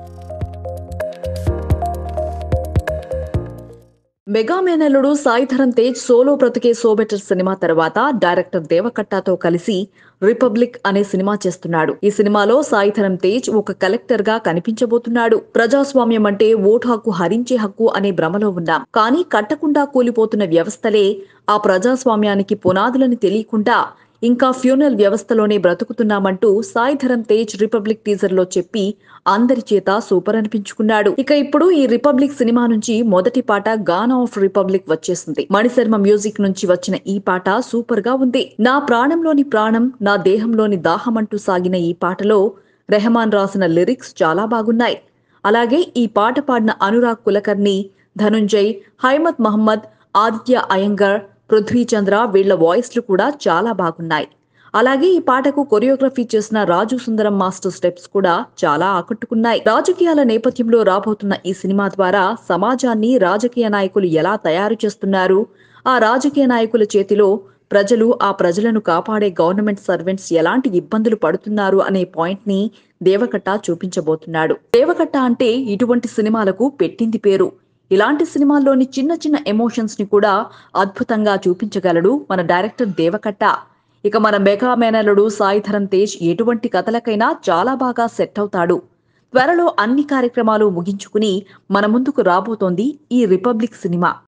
mega మేనల్లుడు Saidharam Tej solo బ్రతికే so better సినిమా తర్వాత డైరెక్టర్ దేవకట్టాతో కలిసి రిపబ్లిక్ అనే సినిమా చేస్తున్నాడు ఈ సినిమాలో సాయిధరం తేజ్ ఒక కలెక్టర్ గా కనిపించబోతున్నాడు ప్రజాస్వామ్యం అంటే ఓటు హక్కు హరించే హక్కు అనే భ్రమలో ఉన్నాం కానీ కట్టకుండా కూలిపోతున్న వ్యవస్థలే ఆ ప్రజాస్వామ్యానికి పునాదులని తెలియకుండా ఇంకా ఫ్యూనల్ వ్యవస్థలోనే బ్రతుకుతున్నామంటూ సాయిధరం తేజ్ రిపబ్లిక్ టీజర్ లో చెప్పి అందరి చేత సూపర్ అనిపించుకున్నాడు ఇక ఇప్పుడు ఈ రిపబ్లిక్ సినిమా నుంచి మొదటి పాట గాన్ ఆఫ్ రిపబ్లిక్ వచ్చేసింది మణిశర్మ మ్యూజిక్ నుంచి వచ్చిన ఈ పాట సూపర్ గా ఉంది నా ప్రాణంలోని ప్రాణం నా దేహంలోని దాహం అంటూ సాగిన ఈ పాటలో రెహమాన్ రాసిన లిరిక్స్ చాలా బాగున్నాయి అలాగే ఈ పాట పాడిన అనురాగ్ కులకర్ణి ధనుంజయ్ హైమత్ మహమ్మద్ ఆదిత్య అయంగర్ పృథ్వీచంద్ర వీళ్ల వాయిస్లు కూడా చాలా బాగున్నాయి అలాగే ఈ పాటకు కొరియోగ్రఫీ చేసిన రాజు సుందరం మాస్టర్ స్టెప్స్ కూడా చాలా ఆకట్టుకున్నాయి రాజకీయాల నేపథ్యంలో రాబోతున్న ఈ సినిమా ద్వారా సమాజాన్ని రాజకీయ నాయకులు ఎలా తయారు చేస్తున్నారు ఆ రాజకీయ నాయకుల చేతిలో ప్రజలు ఆ ప్రజలను కాపాడే గవర్నమెంట్ సర్వెంట్స్ ఎలాంటి ఇబ్బందులు పడుతున్నారు అనే పాయింట్ ని దేవకట్ట చూపించబోతున్నాడు దేవకట్ట అంటే ఇటువంటి సినిమాలకు పెట్టింది పేరు ఇలాంటి సినిమాల్లోని చిన్న చిన్న ఎమోషన్స్ ని కూడా అద్భుతంగా చూపించగలడు మన డైరెక్టర్ దేవకట్ట ఇక మన మెగా మేనలుడు సాయిధరం తేజ్ ఎటువంటి కథలకైనా చాలా బాగా సెట్ అవుతాడు త్వరలో అన్ని కార్యక్రమాలు ముగించుకుని మన ముందుకు రాబోతోంది ఈ రిపబ్లిక్ సినిమా